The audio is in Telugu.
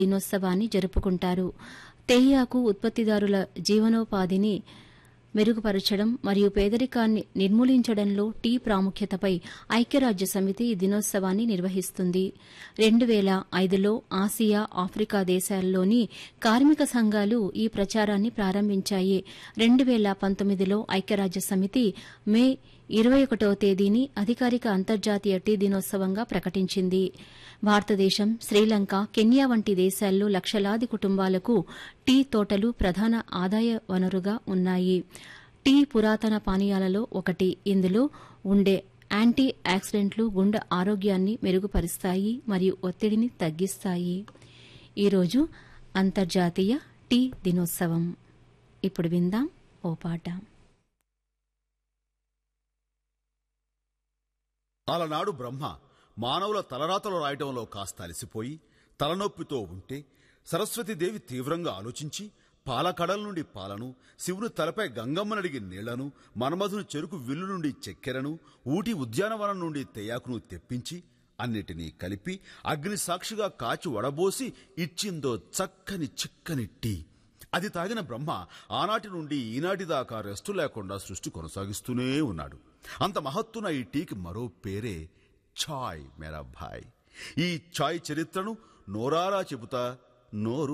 దినోత్సవాన్ని జరుపుకుంటారు తేయాకు ఉత్పత్తిదారుల జీవనోపాధిని మెరుగుపరచడం మరియు పేదరికాన్ని నిర్మూలించడంలో టీ ప్రాముఖ్యతపై ఐక్యరాజ్య సమితి ఈ దినోత్సవాన్ని నిర్వహిస్తుంది రెండు వేల ఐదులో ఆసియా ఆఫ్రికా దేశాల్లోని కార్మిక సంఘాలు ఈ ప్రచారాన్ని ప్రారంభించాయి రెండు వేల పంతొమ్మిదిలో ఐక్యరాజ్య సమితి మే ఇరవై ఒకటవ తేదీని అధికారిక అంతర్జాతీయ టీ దినోత్సవంగా ప్రకటించింది భారతదేశం శ్రీలంక కెన్యా వంటి దేశాల్లో లక్షలాది కుటుంబాలకు టీ తోటలు ప్రధాన ఆదాయ వనరుగా ఉన్నాయి టీ పురాతన పానీయాలలో ఒకటి ఇందులో ఉండే యాంటీ ఆక్సిడెంట్లు గుండె ఆరోగ్యాన్ని మెరుగుపరుస్తాయి మరియు ఒత్తిడిని తగ్గిస్తాయి ఈరోజు అంతర్జాతీయ టీ దినోత్సవం ఇప్పుడు విందాం ఓ పాట అలనాడు బ్రహ్మ మానవుల తలరాతలు రాయటంలో కాస్త అలసిపోయి తలనొప్పితో ఉంటే సరస్వతీదేవి తీవ్రంగా ఆలోచించి పాలకడల నుండి పాలను శివుని తలపై గంగమ్మనడిగి నీళ్లను మన్మధుని చెరుకు విల్లు నుండి చక్కెరను ఊటి ఉద్యానవనం నుండి తెయాకును తెప్పించి అన్నిటినీ కలిపి అగ్ని సాక్షిగా కాచి వడబోసి ఇచ్చిందో చక్కని చిక్కని టీ అది తాగిన బ్రహ్మ ఆనాటి నుండి ఈనాటి దాకా రెస్టు లేకుండా సృష్టి కొనసాగిస్తూనే ఉన్నాడు అంత మహత్తున ఈ టీకి మరో పేరే ఛాయ్ మేరా భాయ్ ఈ ఛాయ్ చరిత్రను నోరారా చెబుతా నోరు